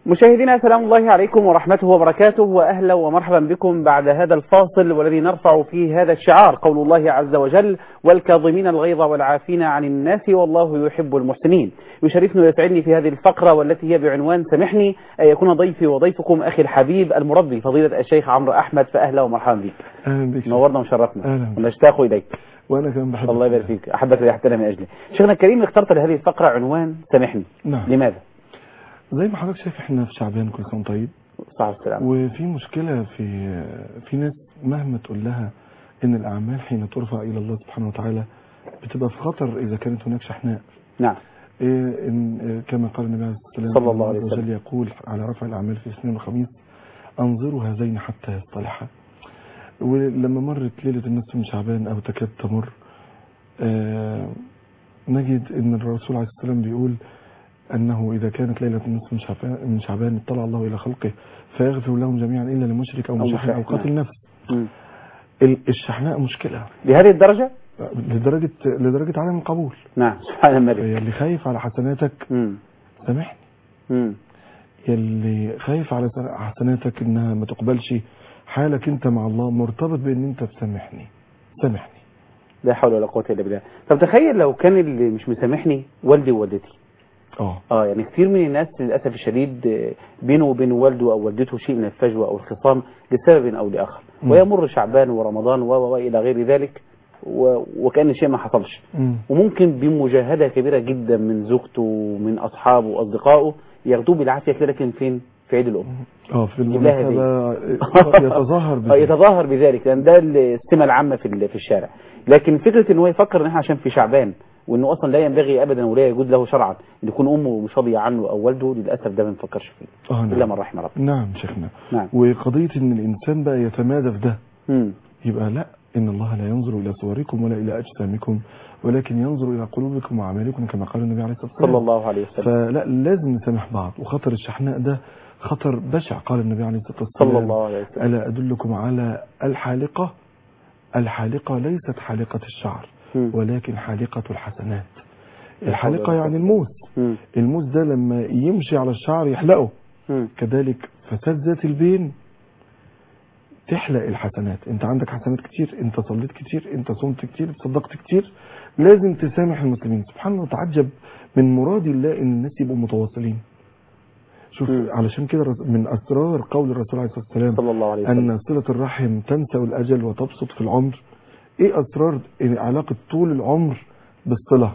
مشاهدينا سلام الله عليكم ورحمته وبركاته واهلا ومرحبا بكم بعد هذا الفاصل والذي نرفع فيه هذا الشعار قول الله عز وجل والكاظمين الغيظ والعافين عن الناس والله يحب المحسنين يشرفني ويسعدني في هذه الفقره والتي هي بعنوان سامحني ان يكون ضيفي وضيفكم اخي الحبيب المربي فضيله الشيخ عمرو احمد فاهلا ومرحبا بك اهلا بك نورنا وشرفنا أهلا. ونشتاق اليك وانا كمان بحبك الله يبارك فيك احبك ريحتنا من اجلي شيخنا الكريم اخترت لهذه الفقره عنوان سامحني نعم لماذا؟ زي ما حضرتك شايف احنا في شعبان كل سنه طيب صح السلام وفي مشكله في في ناس مهما تقول لها ان الاعمال حين ترفع الى الله سبحانه وتعالى بتبقى في خطر اذا كانت هناك شحناء نعم إيه إن إيه كما قال النبي عليه الصلاه والسلام صلى الله عليه عز وجل وسلم. يقول على رفع الاعمال في الاثنين والخميس انظروا هذين حتى يصطلحا ولما مرت ليله النصف من شعبان او تكاد تمر آه نجد ان الرسول عليه الصلاه والسلام بيقول انه اذا كانت ليله النصف من شعبان من شعبان اطلع الله الى خلقه فيغفر لهم جميعا الا لمشرك او أو مشاحن او مشاحن. قاتل نفس مم. ال- الشحناء مشكله لهذه الدرجه؟ لدرجه لدرجه عدم القبول نعم سبحان الملك اللي خايف على حسناتك مم. سامحني مم. يلي خايف على سن- حسناتك انها ما تقبلش حالك انت مع الله مرتبط بان انت تسامحني سامحني لا حول ولا قوة إلا بالله طب تخيل لو كان اللي مش مسامحني والدي ووالدتي اه اه يعني كثير من الناس للأسف الشديد آه، بينه وبين والده أو والدته شيء من الفجوة أو الخصام لسبب أو لآخر مم. ويمر شعبان ورمضان و و- وإلى غير ذلك و- وكأن شيء ما حصلش مم. وممكن بمجاهدة كبيرة جدا من زوجته ومن أصحابه وأصدقائه ياخدوه بالعافية كده لكن فين؟ في عيد الأم اه في يجيب لها المناسبة يتظاهر آه، بذلك. يتظاهر بذلك لان ده السمه العامه في ال- في الشارع لكن فكره ان هو يفكر ان احنا عشان في شعبان وانه اصلا لا ينبغي ابدا ولا يجوز له شرعا ان يكون امه مش راضيه عنه او والده للاسف ده ما بنفكرش فيه اه الا نعم من رحم ربنا نعم شيخنا نعم وقضية ان الانسان بقى يتمادى في ده مم. يبقى لا ان الله لا ينظر الى صوركم ولا الى اجسامكم ولكن ينظر الى قلوبكم واعمالكم كما قال النبي عليه الصلاه والسلام صلى الله عليه وسلم فلا لازم نسامح بعض وخطر الشحناء ده خطر بشع قال النبي عليه الصلاه والسلام صلى الله عليه وسلم ألا أدلكم على الحالقة الحالقة ليست حالقة الشعر مم. ولكن حالقة الحسنات لا حول الحالقة ولا يعني قوة. الموس مم. الموس ده لما يمشي على الشعر يحلقه مم. كذلك فساد ذات البين تحلق الحسنات انت عندك حسنات كتير انت صليت كتير انت صمت كتير تصدقت كتير لازم تسامح المسلمين سبحان الله تعجب من مراد الله ان الناس يبقوا متواصلين شوف مم. علشان كده رس- من اسرار قول الرسول عليه الصلاه والسلام صلى الله عليه وسلم أن صلة الرحم تنسى الأجل وتبسط في العمر إيه أسرار إن علاقة طول العمر بالصلة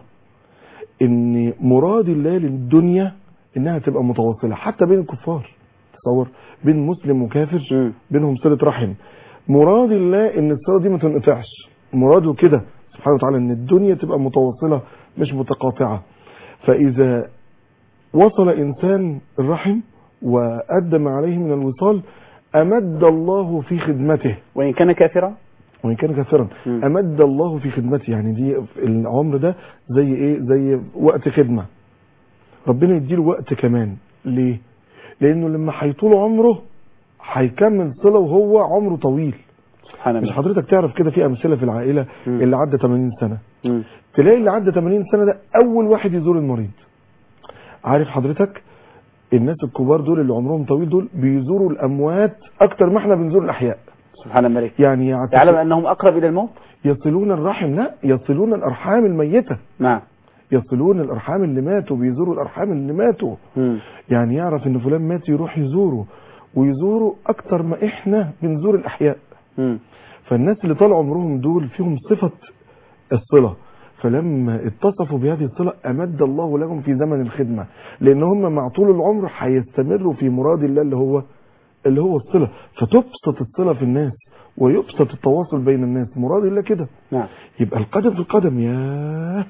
إن مراد الله للدنيا إنها تبقى متواصلة حتى بين الكفار تصور بين مسلم وكافر مم. بينهم صلة رحم مراد الله إن الصلة دي ما تنقطعش مراده كده سبحانه وتعالى إن الدنيا تبقى متواصلة مش متقاطعة فإذا وصل إنسان الرحم وأدى ما عليه من الوصال أمد الله في خدمته وان كان كافرا وإن كان كافرا مم. أمد الله في خدمته يعني دي العمر ده زي إيه زي وقت خدمة ربنا يديله وقت كمان ليه لأنه لما هيطول عمره هيكمل صلة وهو عمره طويل سبحان مش الله حضرتك تعرف كده في أمثلة في العائلة مم. اللي عدى 80 سنة مم. تلاقي اللي عدى 80 سنة ده أول واحد يزور المريض عارف حضرتك الناس الكبار دول اللي عمرهم طويل دول بيزوروا الأموات أكتر ما احنا بنزور الأحياء سبحان الملك يعني يعتقد- يعلم انهم اقرب الى الموت يصلون الرحم لا يصلون الأرحام الميتة نعم يصلون الأرحام اللي ماتوا بيزوروا الأرحام اللي ماتوا مم. يعني يعرف إن فلان مات يروح يزوره ويزوروا أكتر ما إحنا بنزور الأحياء مم. فالناس اللي طال عمرهم دول فيهم صفة الصلة فلما اتصفوا بهذه الصلة أمد الله لهم في زمن الخدمة لأن هم مع طول العمر هيستمروا في مراد الله اللي هو اللي هو الصلة فتبسط الصلة في الناس ويبسط التواصل بين الناس مراد الله كده نعم يبقى القدم في القدم يا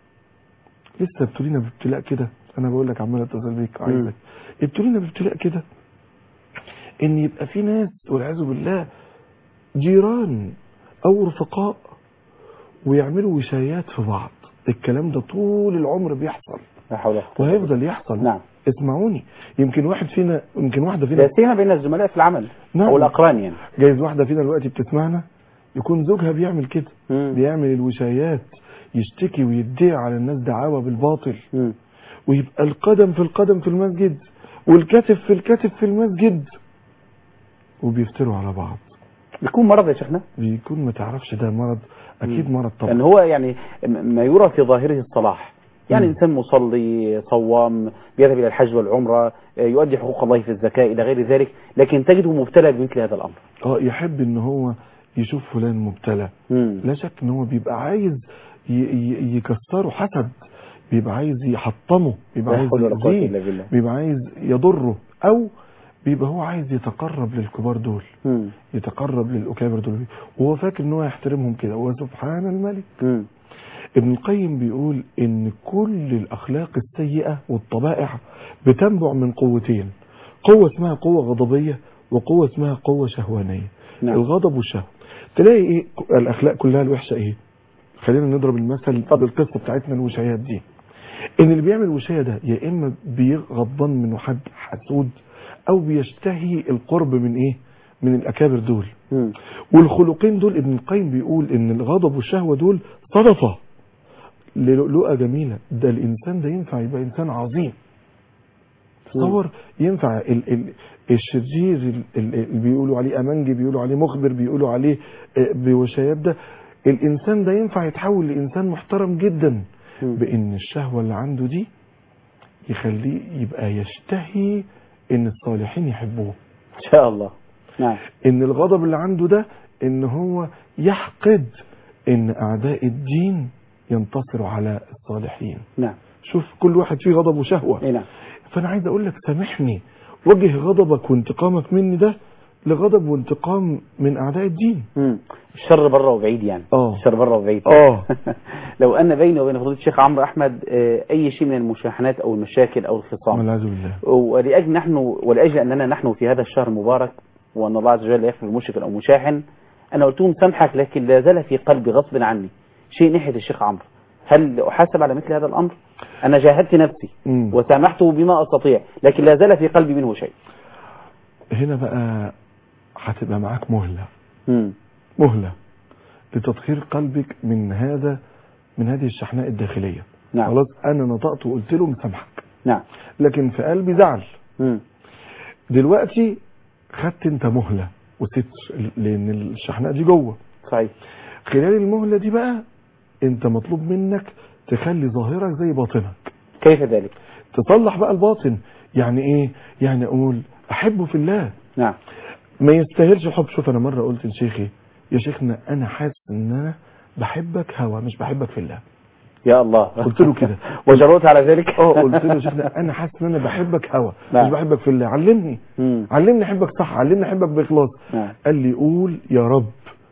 لسه ابتلينا بابتلاء كده انا بقول لك عمال اتصل بيك عايزك ابتلينا بابتلاء كده ان يبقى في ناس والعياذ بالله جيران او رفقاء ويعملوا وشايات في بعض الكلام ده طول العمر بيحصل لا حول ولا قوة وهيفضل يحصل نعم اسمعوني يمكن واحد فينا يمكن واحده لا فينا سيما بين الزملاء في العمل نعم. او الاقران يعني جايز واحده فينا دلوقتي بتسمعنا يكون زوجها بيعمل كده مم. بيعمل الوشايات يشتكي ويدعي على الناس دعاوى بالباطل مم. ويبقى القدم في القدم في المسجد والكتف في الكتف في المسجد وبيفتروا على بعض بيكون مرض يا شيخنا بيكون ما تعرفش ده مرض اكيد مم. مرض لان طبعا هو يعني م- ما يرى في ظاهره الصلاح يعني مم. انسان مصلي صوام بيذهب الى الحج والعمره آه، يؤدي حقوق الله في الزكاه الى غير ذلك لكن تجده مبتلى بمثل هذا الامر اه يحب ان هو يشوف فلان مبتلى مم. لا شك ان هو بيبقى عايز ي- ي- يكسره حسد بيبقى عايز يحطمه بيبقى لا عايز حول ولا قوه يأذيه الا بالله بيبقى عايز يضره او بيبقى هو عايز يتقرب للكبار دول مم. يتقرب للاكابر دول وهو فاكر ان هو يحترمهم كده وسبحان الملك مم. ابن القيم بيقول ان كل الاخلاق السيئه والطبائع بتنبع من قوتين قوه اسمها قوه غضبيه وقوه اسمها قوه شهوانيه نعم. الغضب والشهوه تلاقي ايه الاخلاق كلها الوحشه ايه خلينا نضرب المثل بالقصه بتاعتنا الوشايات دي ان اللي بيعمل وشايه ده يا اما بيغضبان منه حد حسود او بيشتهي القرب من ايه من الاكابر دول مم. والخلقين دول ابن القيم بيقول ان الغضب والشهوه دول صدفه للؤلؤه جميله ده الانسان ده ينفع يبقى انسان عظيم تصور ينفع ال ال الشرير ال- ال- اللي بيقولوا عليه امنجي بيقولوا عليه مخبر بيقولوا عليه آه، بوشايات ده الانسان ده ينفع يتحول لانسان محترم جدا مم. بان الشهوه اللي عنده دي يخليه يبقى يشتهي ان الصالحين يحبوه ان شاء الله نعم ان الغضب اللي عنده ده ان هو يحقد ان اعداء الدين ينتصروا على الصالحين نعم شوف كل واحد فيه غضب وشهوة اي نعم فانا عايز اقول لك سامحني وجه غضبك وانتقامك مني ده لغضب وانتقام من اعداء الدين مم. الشر بره وبعيد يعني اه الشر بره وبعيد اه لو ان بيني وبين فضيله الشيخ عمرو احمد آه، اي شيء من المشاحنات او المشاكل او الخصام والعياذ بالله ولأجل نحن ولأجل أننا نحن في هذا الشهر المبارك وأن الله عز وجل لا يغفر المشرك أو مشاحن أنا قلت لهم سامحك لكن لا زال في قلبي غصب عني شيء ناحية الشيخ عمرو هل أحاسب على مثل هذا الأمر؟ أنا جاهدت نفسي مم. وسامحته بما أستطيع لكن لا زال في قلبي منه شيء هنا بقى هتبقى معاك مهلة مم. مهلة لتطهير قلبك من هذا من هذه الشحناء الداخلية نعم خلاص انا نطقت وقلت له مسامحك نعم لكن في قلبي زعل مم. دلوقتي خدت انت مهلة وستر لان الشحناء دي جوه صحيح خلال المهلة دي بقى انت مطلوب منك تخلي ظاهرك زي باطنك كيف ذلك؟ تصلح بقى الباطن يعني ايه يعني اقول احبه في الله نعم ما يستاهلش الحب شوف انا مره قلت لشيخي يا شيخنا انا حاسس ان انا بحبك هوا مش بحبك في الله يا الله قلت له كده. وجرؤت على ذلك؟ اه قلت له يا شيخنا انا حاسس ان انا بحبك هوا نعم. مش بحبك في الله علمني مم. علمني احبك صح علمني احبك باخلاص نعم قال لي قول يا رب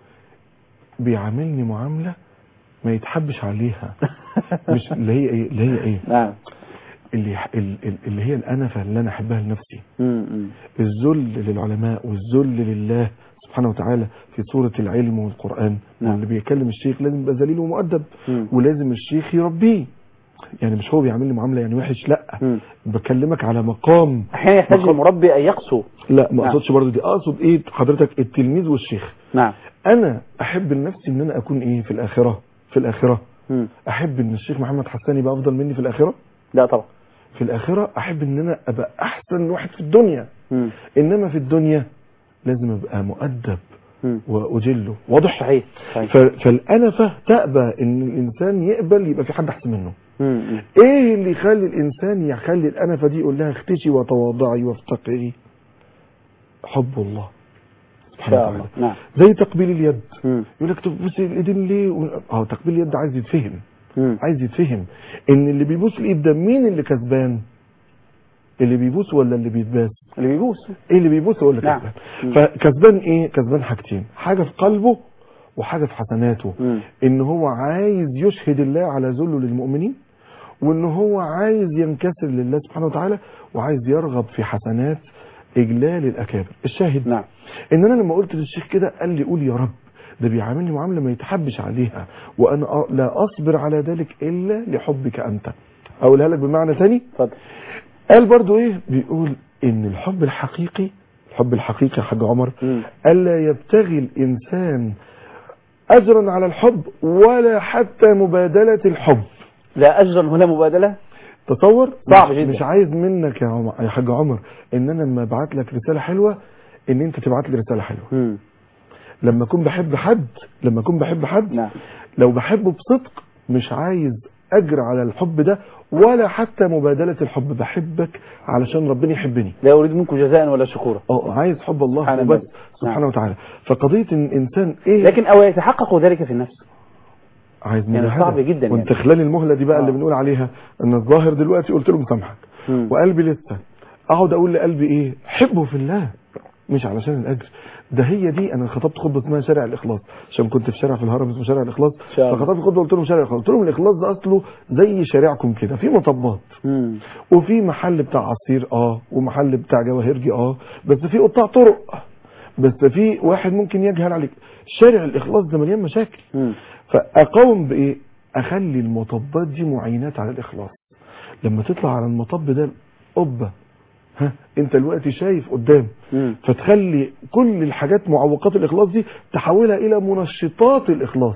بيعاملني معامله ما يتحبش عليها مش اللي هي ايه اللي هي ايه نعم اللي ال- ال- اللي هي الانفه اللي انا احبها لنفسي مم. مم. الذل للعلماء والذل لله سبحانه وتعالى في سورة العلم والقرآن نعم. واللي بيكلم الشيخ لازم يبقى ذليل ومؤدب مم. ولازم الشيخ يربيه يعني مش هو بيعمل لي معاملة يعني وحش لا مم. بكلمك على مقام أحيانا يحتاج مقام- المربي أن يقسو لا ما نعم. اقصدش برضه دي اقصد ايه حضرتك التلميذ والشيخ نعم انا احب لنفسي ان انا اكون ايه في الاخرة في الاخرة مم. احب ان الشيخ محمد حسان يبقى افضل مني في الاخرة لا طبعا في الاخرة احب ان انا ابقى احسن واحد في الدنيا مم. انما في الدنيا لازم ابقى مؤدب مم. واجله واضح صحيح صحيح ف- فالانفه تأبى ان الانسان يقبل يبقى في حد احسن منه مم. مم. ايه اللي يخلي الانسان يخلي الانفه دي يقول لها اختشي وتواضعي وافتقري حب الله إن سبحانه شاء وتعالى الله نعم زي تقبيل اليد مم. يقول لك تبوس الايدين ليه و- اه تقبيل اليد عايز يتفهم مم. عايز يتفهم ان اللي بيبوس الايد ده مين اللي كسبان اللي بيبوس ولا اللي بيتباس اللي بيبوس ايه اللي بيبوس هو اللي نعم. كسبان مم. فكسبان ايه كسبان حاجتين حاجه في قلبه وحاجه في حسناته مم. ان هو عايز يشهد الله على ذله للمؤمنين وان هو عايز ينكسر لله سبحانه وتعالى وعايز يرغب في حسنات اجلال الاكابر الشاهد نعم ان انا لما قلت للشيخ كده قال لي قول يا رب ده بيعاملني معامله ما يتحبش عليها وانا أ- لا اصبر على ذلك الا لحبك انت اقولها لك بمعنى ثاني اتفضل قال برضو ايه بيقول ان الحب الحقيقي الحب الحقيقي يا حاج عمر مم. الا يبتغي الانسان اجرا على الحب ولا حتى مبادله الحب لا أجرا ولا مبادلة تصور صعب مش, جدا. مش عايز منك يا عمر يا حاج عمر ان انا لما ابعت لك رساله حلوه ان انت تبعت لي رساله حلوه مم. لما اكون بحب حد لما اكون بحب حد نعم لو بحبه بصدق مش عايز اجر على الحب ده ولا حتى مبادله الحب بحبك علشان ربنا يحبني لا اريد منكم جزاء ولا شكورا اه عايز حب الله سبحان وبس الله. سبحانه نعم. وتعالى فقضيه ان الانسان ايه لكن او يتحقق ذلك في النفس عايز يعني مجاهدة. صعب جدا وانت يعني. خلال المهله دي بقى آه. اللي بنقول عليها ان الظاهر دلوقتي قلت له مسامحك مم. وقلبي لسه اقعد اقول لقلبي ايه حبه في الله مش علشان الاجر ده هي دي انا خطبت خطبه اسمها شارع الاخلاص عشان كنت في شارع في الهرم اسمه شارع الاخلاص شاء الله. فخطبت خطبه قلت لهم شارع الاخلاص قلت لهم الاخلاص ده اصله زي شارعكم كده في مطبات مم. وفي محل بتاع عصير اه ومحل بتاع جواهرجي اه بس في قطاع طرق بس في واحد ممكن يجهل عليك شارع الاخلاص ده مليان مشاكل مم. فاقاوم بايه اخلي المطبات دي معينات على الاخلاص لما تطلع على المطب ده قبه ها انت دلوقتي شايف قدام مم. فتخلي كل الحاجات معوقات الاخلاص دي تحولها الى منشطات الاخلاص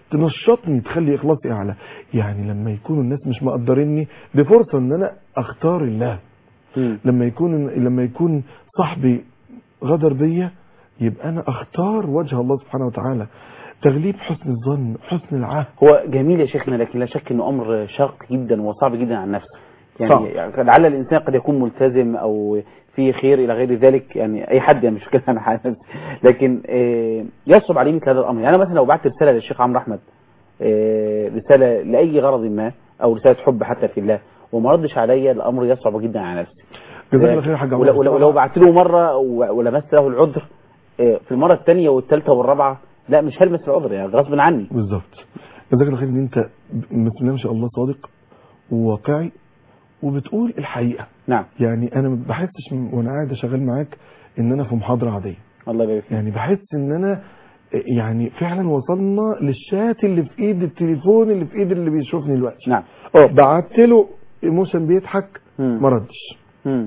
تنشطني تخلي اخلاصي اعلى يعني لما يكونوا الناس مش مقدريني دي فرصه ان انا اختار الله مم. لما يكون لما يكون صاحبي غدر بيا يبقى انا اختار وجه الله سبحانه وتعالى تغليب حسن الظن حسن العهد هو جميل يا شيخنا لكن لا شك انه امر شاق جدا وصعب جدا على النفس صعب. يعني يعني لعل الانسان قد يكون ملتزم او في خير الى غير ذلك يعني اي حد يعني مش كده انا حاسس لكن آه، يصعب عليه مثل هذا الامر يعني انا مثلا لو بعت رساله للشيخ عمرو احمد آه، رساله لاي غرض ما او رساله حب حتى في الله وما ردش عليا الامر يصعب جدا على نفسي جزاك الله خير يا حاج عمر. ولو, ولو, ولو بعت له مره و- ولمست له العذر آه، في المره الثانيه والثالثه والرابعه لا مش هلمس العذر يعني غصب عني بالظبط جزاك الله خير ان انت بسم الله ما شاء الله صادق وواقعي وبتقول الحقيقه نعم يعني انا ما بحسش م- وانا قاعد شغال معاك ان انا في محاضره عاديه الله يبارك فيك يعني بحس ان انا يعني فعلا وصلنا للشات اللي في ايد التليفون اللي في ايد اللي بيشوفني دلوقتي نعم اه بعت له ايموشن بيضحك مم. ما ردش مم.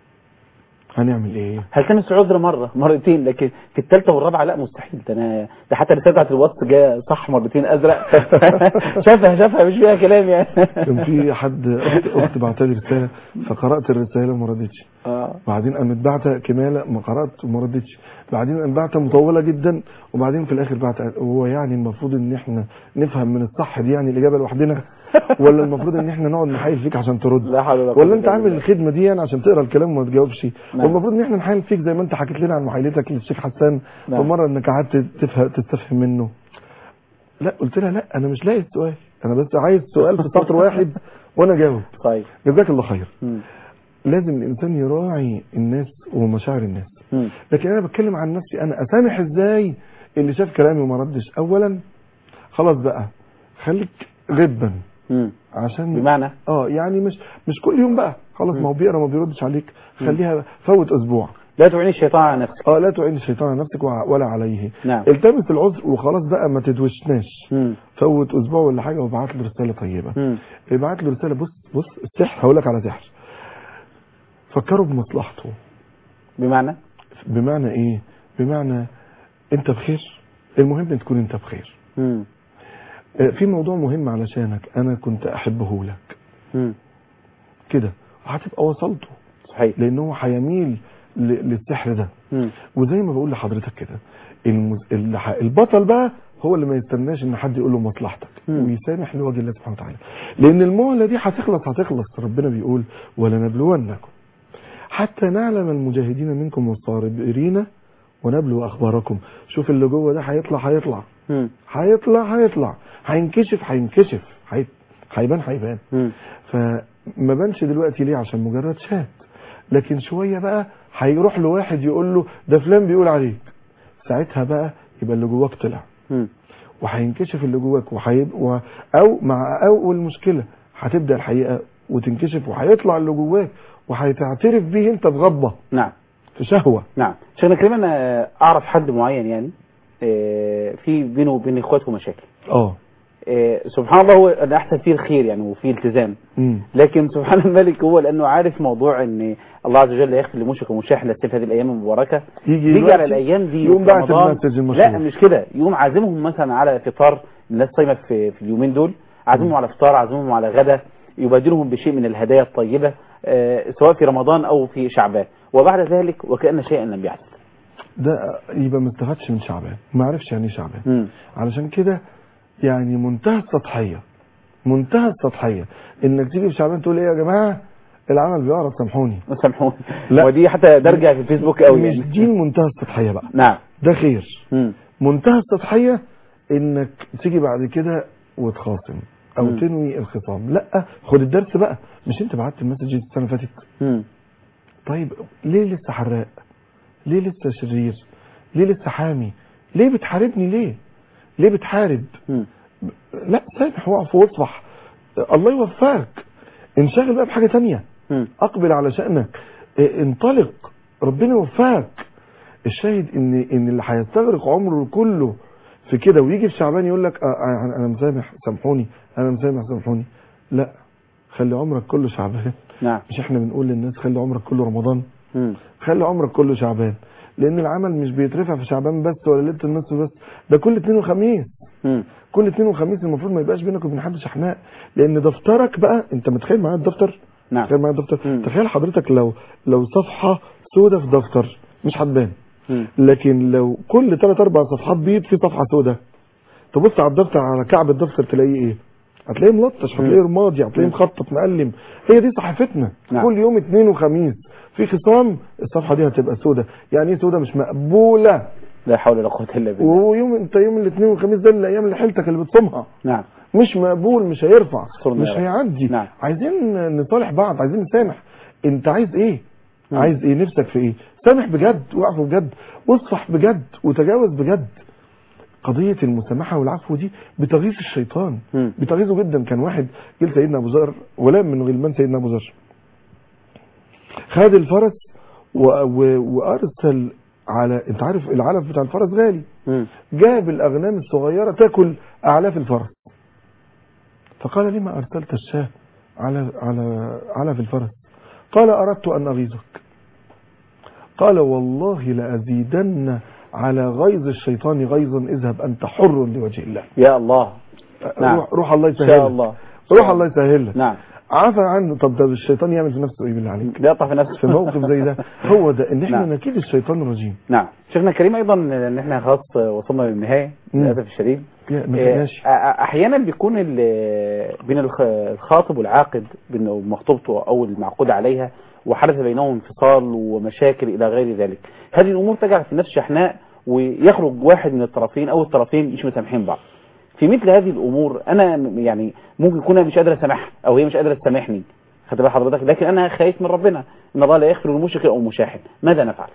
هنعمل ايه هلتمس عذر مره مرتين لكن في الثالثه والرابعه لا مستحيل ده انا ده حتى الرساله بتاعت الوسط جايه صح مرتين ازرق شافها شافها مش فيها كلام يعني كان في حد اخت اخت بعت لي رساله فقرات الرساله وما ردتش اه بعدين قامت بعتة كمالة ما قرأت وما ردتش بعدين قامت بعتة مطولة جدا وبعدين في الآخر بعتة هو يعني المفروض إن إحنا نفهم من الصح دي يعني الإجابة لوحدنا ولا المفروض إن إحنا نقعد نحايل فيك عشان ترد لا حول ولا قوة ولا أنت إلا عامل بالله. الخدمة دي يعني عشان تقرا الكلام وما تجاوبش نعم. والمفروض إن إحنا نحايل فيك زي ما أنت حكيت لنا عن محايلتك للشيخ حسان نعم. فمرة إنك قعدت تفهم تستفهم منه لا قلت لها لا أنا مش لاقي السؤال أنا بس عايز سؤال في سطر واحد وأنا جاوب طيب جزاك الله خير مم. لازم الانسان يراعي الناس ومشاعر الناس مم. لكن انا بتكلم عن نفسي انا اسامح ازاي اللي شاف كلامي وما ردش اولا خلاص بقى خليك غبا مم. عشان بمعنى اه يعني مش مش كل يوم بقى خلاص ما هو بيقرا ما بيردش عليك خليها فوت اسبوع لا تعين الشيطان على نفسك اه لا تعين الشيطان على نفسك وع- ولا عليه نعم التمس العذر وخلاص بقى ما تدوشناش مم. فوت اسبوع ولا حاجه وابعت له رساله طيبه مم. ابعت له رساله بص بص السحر هقول لك على سحر فكروا بمصلحته بمعنى بمعنى ايه بمعنى انت بخير المهم ان تكون انت بخير مم. آه، في موضوع مهم علشانك انا كنت احبه لك مم. كده وهتبقى وصلته صحيح لان هو هيميل ل- للسحر ده مم. وزي ما بقول لحضرتك كده المز... اللي ح- البطل بقى هو اللي ما يستناش ان حد يقول له مصلحتك مم. ويسامح لوجه الله سبحانه وتعالى لان المهله دي هتخلص هتخلص ربنا بيقول ولنبلونكم حتى نعلم المجاهدين منكم والصابرين ونبلو اخباركم شوف اللي جوه ده هيطلع هيطلع مم. هيطلع هيطلع هينكشف هينكشف هي- هيبان هيبان مم. فما بانش دلوقتي ليه عشان مجرد شات لكن شويه بقى هيروح لواحد يقول له ده فلان بيقول عليك ساعتها بقى يبقى اللي جواك طلع مم. وهينكشف اللي جواك وهيب و... او مع اول مشكله هتبدا الحقيقه وتنكشف وهيطلع اللي جواك وهتعترف بيه انت بغضبه نعم في شهوه نعم شيخنا كريم انا اعرف حد معين يعني آه، في بينه وبين اخواته مشاكل اه آه، سبحان الله هو اللي احسن فيه الخير يعني وفيه التزام امم لكن سبحان الملك هو لانه عارف موضوع ان الله عز وجل يغفر لمشرك ومشاح في هذه الايام المباركه يجي يجي دلوقتي على الايام دي يقوم في باعت رمضان. المسج المشهور. لا مش كده يقوم عازمهم مثلا على فطار الناس صايمه في, في اليومين دول عازمهم على فطار عازمهم على غدا يبادلهم بشيء من الهدايا الطيبة آه، سواء في رمضان أو في شعبان وبعد ذلك وكأن شيئا لم يحدث ده يبقى ما استفادش من شعبان ما عرفش يعني ايه شعبان مم. علشان كده يعني منتهى السطحيه منتهى السطحيه انك تيجي في شعبان تقول ايه يا جماعه العمل بيعرض سامحوني سامحوني لا. ودي حتى درجة في الفيسبوك قوي مش يعني. دي منتهى السطحيه بقى نعم ده خير مم. منتهى السطحيه انك تيجي بعد كده وتخاصم او مم. تنوي الخصام لا خد الدرس بقى مش انت بعت المسج السنه اللي فاتت مم. طيب ليه لسه حراق ليه لسه شرير ليه لسه حامي ليه بتحاربني ليه ليه بتحارب مم. لا سامح واقف واصفح الله يوفقك انشغل بقى بحاجه تانية مم. اقبل على شانك اه، انطلق ربنا يوفقك الشاهد ان ان اللي هيستغرق عمره كله في كده ويجي في شعبان يقول لك اه، اه، انا مسامح سامحوني انا مسامح سامحوني لا خلي عمرك كله شعبان نعم مش احنا بنقول للناس خلي عمرك كله رمضان مم. خلي عمرك كله شعبان لان العمل مش بيترفع في شعبان بس ولا ليله النصف بس ده كل اثنين وخميس مم. كل اثنين وخميس المفروض ما يبقاش بينك وبين حد شحناء لان دفترك بقى انت متخيل معايا الدفتر نعم تخيل معايا الدفتر مم. تخيل حضرتك لو لو صفحه سودة في دفتر مش هتبان مم. لكن لو كل ثلاث اربع صفحات بيض في صفحه سودة تبص على الدفتر على كعب الدفتر تلاقيه ايه هتلاقيه ملطش هتلاقيه رمادي هتلاقيه مم. مخطط مقلم هي دي صحيفتنا نعم. كل يوم اثنين وخميس في خصام الصفحه دي هتبقى سودة يعني ايه سودة مش مقبوله لا حول ولا قوة إلا بالله وهو يوم انت يوم الاثنين والخميس ده الايام اللي حيلتك اللي بتصومها نعم مش مقبول مش هيرفع استرنا مش يا رب. هيعدي نعم. عايزين نصالح بعض عايزين نسامح انت عايز ايه مم. عايز ايه نفسك في ايه سامح بجد واعفو بجد واصفح بجد وتجاوز بجد قضية المسامحة والعفو دي بتغيظ الشيطان مم. بتغيظه جدا كان واحد جه سيدنا ابو ذر غلام من غلمان سيدنا ابو ذر خد الفرس و... و... وارسل على انت عارف العلف بتاع الفرس غالي مم. جاب الأغنام الصغيرة تاكل أعلاف الفرس فقال لما أرسلت الشاه على على على في الفرس قال أردت أن أغيظك قال والله لأزيدن على غيظ الشيطان غيظا اذهب أنت حر لوجه الله يا الله نعم. روح, روح الله إن يسهل شاء الله روح الله يسهل لك نعم عفى عنه طب ده الشيطان يعمل في نفسه ايه بالله عليك بيقطع في نفسه في موقف زي ده هو ده ان احنا نعم. نكيد الشيطان الرجيم نعم شيخنا الكريم ايضا ان احنا خلاص وصلنا للنهايه مم. للاسف الشديد لا، ما إيه، فيناش أ- أ- احيانا بيكون ال- بين الخ- الخاطب والعاقد بين مخطوبته او المعقود عليها وحدث بينهم انفصال ومشاكل الى غير ذلك هذه الامور تجعل في النفس شحناء ويخرج واحد من الطرفين او الطرفين مش مسامحين بعض في مثل هذه الامور انا م- يعني ممكن يكون انا مش قادر اسامحها او هي مش قادره تسامحني خدت بال حضرتك لكن انا خايف من ربنا ان الله لا يغفر المشرك او المشاحن ماذا نفعل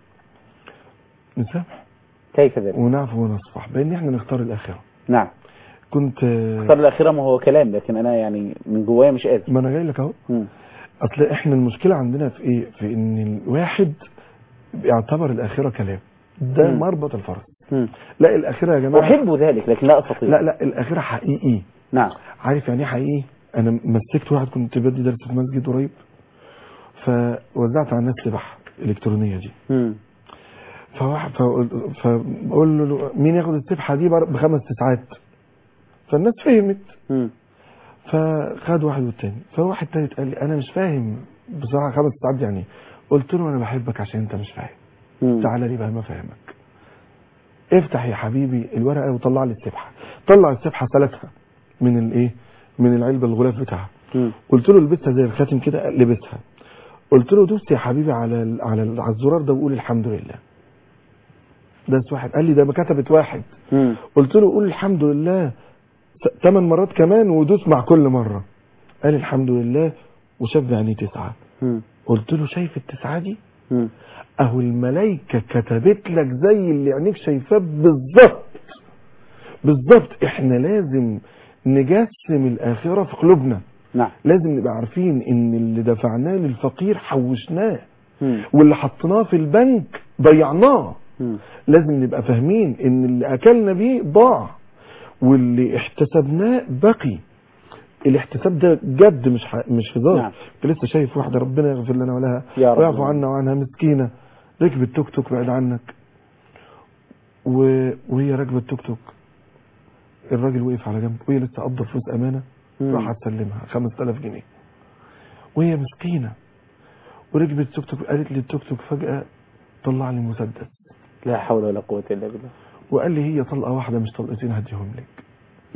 نسامح كيف ذلك ونعفو ونصفح بان احنا نختار الاخره نعم كنت اختار الاخيره ما هو كلام لكن انا يعني من جوايا مش قادر ما انا جاي لك اهو مم. اصل احنا المشكله عندنا في ايه في ان الواحد بيعتبر الاخره كلام ده مم. مربط الفرس مم. لا الاخره يا جماعه احب ذلك لكن لا استطيع لا لا الاخره حقيقي نعم عارف يعني ايه حقيقي انا مسكت واحد كنت بدي درس في مسجد قريب فوزعت على الناس سبح الالكترونيه دي مم. فواحد فقل- فبقول له مين ياخد السبحه دي بر- بخمس تسعات فالناس فهمت مم. فخد واحد والتاني فواحد تالت قال لي انا مش فاهم بصراحه خمس ساعات يعني إيه؟ قلت له انا بحبك عشان انت مش فاهم مم. تعالى لي بقى ما فاهمك افتح يا حبيبي الورقه وطلع لي السبحه طلع السبحه سلتها من الايه من العلبه الغلاف بتاعها مم. قلت له البسها زي الخاتم كده لبسها قلت له دوس يا حبيبي على ال- على ال- على الزرار ده وقول الحمد لله داس واحد قال لي ده ما كتبت واحد مم. قلت له قول الحمد لله ثمان مرات كمان ودوس مع كل مرة قال الحمد لله وشاف بعينيه تسعة مم. قلت له شايف التسعة دي مم. اهو الملايكة كتبت لك زي اللي عينيك شايفاه بالظبط بالظبط احنا لازم نجسم الاخرة في قلوبنا نعم لازم نبقى عارفين ان اللي دفعناه للفقير حوشناه مم. واللي حطيناه في البنك ضيعناه مم. لازم نبقى فاهمين ان اللي اكلنا بيه ضاع واللي احتسبناه بقي الاحتساب ده جد مش ح... مش هزار نعم. كنت لسه شايف واحده ربنا يغفر لنا ولها يا رب. ويعفو عنا وعنها مسكينه ركبت توك توك بعيد عنك و... وهي راكبه التوك توك الراجل وقف على جنب وهي لسه قابضه فلوس امانه مم. راح تسلمها 5000 جنيه وهي مسكينه وركبت توك توك قالت لي التوك توك فجاه طلع لي مسدس لا حول ولا قوة إلا بالله وقال لي هي طلقه واحده مش طلقتين هديهم لك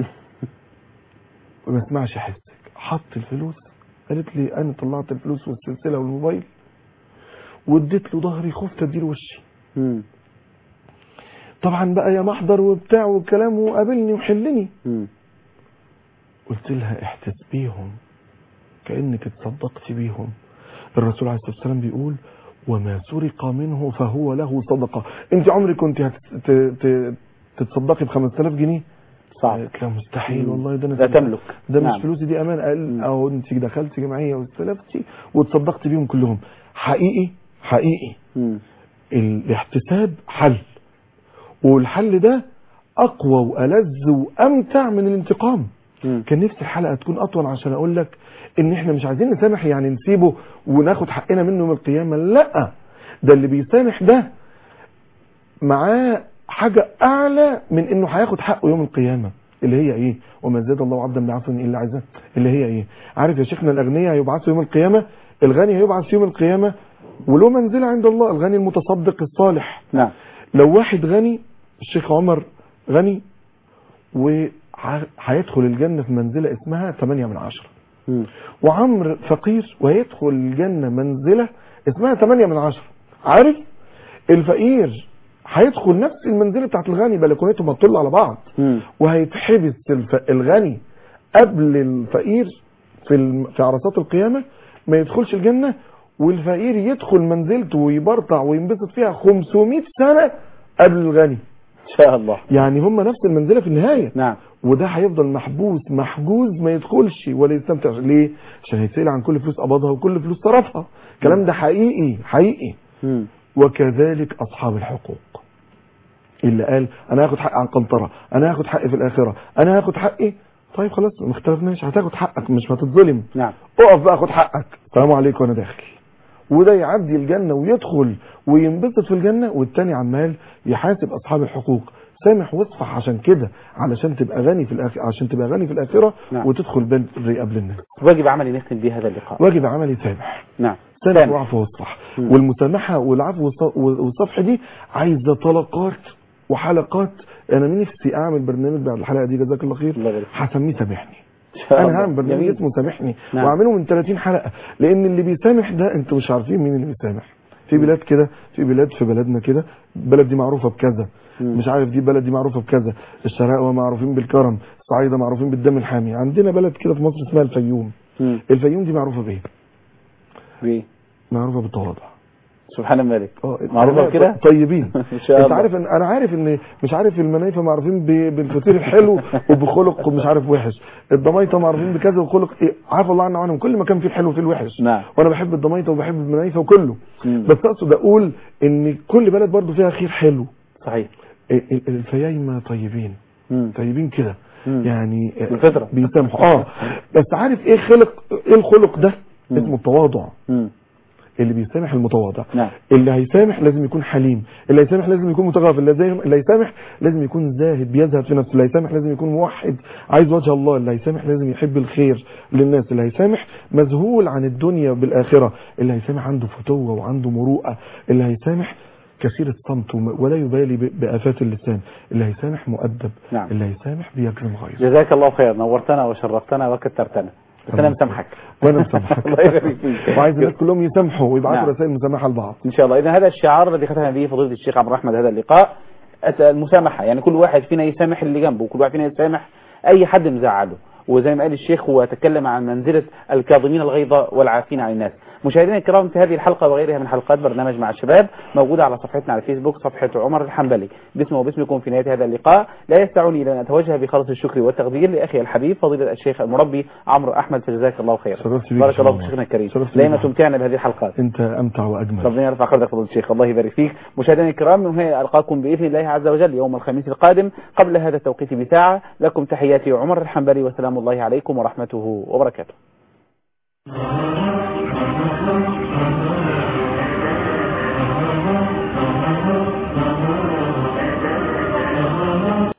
وما اسمعش حسك حط الفلوس قالت لي انا طلعت الفلوس والسلسله والموبايل واديت له ظهري خفت اديله وشي مم. طبعا بقى يا محضر وبتاع والكلام وقابلني وحلني مم. قلت لها احتسبيهم كانك اتصدقت بيهم الرسول عليه الصلاه والسلام بيقول وما سرق منه فهو له صدقه انت عمرك كنت هت- ت- ت- تتصدقي ب 5000 جنيه صعب قالت لا مستحيل مم. والله ده انا لا تملك ده مش نعم. فلوسي دي امان قال مم. اهو انت دخلتي جمعيه واستلفتي واتصدقتي بيهم كلهم حقيقي حقيقي مم. الاحتساب حل والحل ده اقوى والذ وامتع من الانتقام مم. كان نفسي الحلقه تكون اطول عشان اقول لك ان احنا مش عايزين نسامح يعني نسيبه وناخد حقنا منه يوم القيامه لا ده اللي بيسامح ده معاه حاجه اعلى من انه هياخد حقه يوم القيامه اللي هي ايه وما زاد الله عبدا بعفو الا عزا اللي هي ايه عارف يا شيخنا الاغنياء هيبعثوا يوم القيامه الغني هيبعث يوم القيامه وله منزله عند الله الغني المتصدق الصالح نعم لو واحد غني الشيخ عمر غني وهيدخل الجنة في منزلة اسمها 8 من عشرة مم. وعمر فقير وهيدخل الجنة منزلة اسمها 8 من عشرة عارف الفقير هيدخل نفس المنزلة بتاعت الغني بلكونتهم هتطل على بعض مم. وهيتحبس الف... الغني قبل الفقير في الم... في عرصات القيامة ما يدخلش الجنة والفقير يدخل منزلته ويبرطع وينبسط فيها 500 سنة قبل الغني إن شاء الله يعني هم نفس المنزلة في النهاية نعم وده هيفضل محبوس محجوز ما يدخلش ولا يستمتع ليه عشان هيتسأل عن كل فلوس قبضها وكل فلوس صرفها الكلام ده حقيقي حقيقي مم. وكذلك أصحاب الحقوق اللي قال أنا هاخد حقي عن قنطرة أنا هاخد حقي في الآخرة أنا هاخد حقي طيب خلاص ما اختلفناش هتاخد حقك مش هتتظلم نعم اقف بقى خد حقك السلام عليكم وانا داخل وده يعدي الجنة ويدخل وينبسط في الجنة والتاني عمال يحاسب أصحاب الحقوق سامح واصفح عشان كده علشان تبقى غني في الآخرة عشان تبقى غني في الآخرة نعم. وتدخل بدري قبل الناس واجب عملي نختم به هذا اللقاء واجب عملي سامح نعم سامح سامح. واعف واصفح مم. والمسامحة والعفو والص- والصفح دي عايزة طلقات وحلقات انا من نفسي اعمل برنامج بعد الحلقة دي جزاك الله خير الله يبارك فيك. هسميه سامحني إن شاء انا الله. هعمل برنامج جميل. اسمه سامحني نعم. واعمله من 30 حلقه لان اللي بيسامح ده انتوا مش عارفين مين اللي بيسامح في بلاد كده في بلاد في بلدنا كده البلد دي معروفه بكذا مم. مش عارف دي بلد دي معروفه بكذا الشرقاوه معروفين بالكرم الصعايده معروفين بالدم الحامي عندنا بلد كده في مصر اسمها الفيوم مم. الفيوم دي معروفه بايه بإيه؟ معروفه بالتواضع سبحان الملك اه معروفة أنا بكده؟ طيبين إن شاء انت الله. عارف ان انا عارف ان مش عارف المنايفه معروفين ب- بالفطير الحلو وبخلق مش عارف وحش الضمايطه معروفين بكذا وخلق ايه عارف الله عنه عنهم كل مكان فيه الحلو وفيه الوحش نعم. وانا بحب الضمايطه وبحب المنايفه وكله مم. بس اقصد اقول ان كل بلد برضو فيها خير حلو صحيح ال- ال- الفيايمه طيبين مم. طيبين كده مم. يعني بالفطرة. بيسامحوا اه بس عارف ايه خلق ايه الخلق ده مم. اسمه التواضع مم. اللي بيسامح المتواضع نعم. اللي هيسامح لازم يكون حليم اللي هيسامح لازم يكون متغافل اللي زي- اللي هيسامح لازم يكون زاهد بيزهد في نفسه اللي هيسامح لازم يكون موحد عايز وجه الله اللي هيسامح لازم يحب الخير للناس اللي هيسامح مذهول عن الدنيا بالآخرة اللي هيسامح عنده فتوة وعنده مروءة اللي هيسامح كثير الصمت وم- ولا يبالي ب- بآفات اللسان اللي هيسامح مؤدب نعم. اللي هيسامح بيكرم غيره جزاك الله خير نورتنا وشرفتنا وكترتنا بس انا مسامحك وانا مسامحك الله يبارك فيك وعايز الناس كلهم يسامحوا ويبعتوا نعم. رسائل مسامحة لبعض ان شاء الله اذا هذا الشعار الذي ختم به فضيله الشيخ عبد الرحمن هذا اللقاء أت- المسامحه يعني كل واحد فينا يسامح اللي جنبه وكل واحد فينا يسامح اي حد مزعله وزي ما قال الشيخ هو تكلم عن منزله الكاظمين الغيظ والعافين عن الناس مشاهدينا الكرام في هذه الحلقه وغيرها من حلقات برنامج مع الشباب موجوده على صفحتنا على الفيسبوك صفحه عمر الحنبلي باسمه وباسمكم في نهايه هذا اللقاء لا يسعني الا ان اتوجه بخالص الشكر والتقدير لاخي الحبيب فضيله الشيخ المربي عمرو احمد فجزاك الله خير شرفت بيك بارك يا الله عمر. في شيخنا الكريم شرفت بيك دائما يا عمر. تمتعنا بهذه الحلقات انت امتع واجمل ربنا يرفع قدرك فضل الشيخ الله يبارك فيك مشاهدينا الكرام من هنا القاكم باذن الله عز وجل يوم الخميس القادم قبل هذا التوقيت بساعه لكم تحياتي عمر الحنبلي وسلام الله عليكم ورحمته وبركاته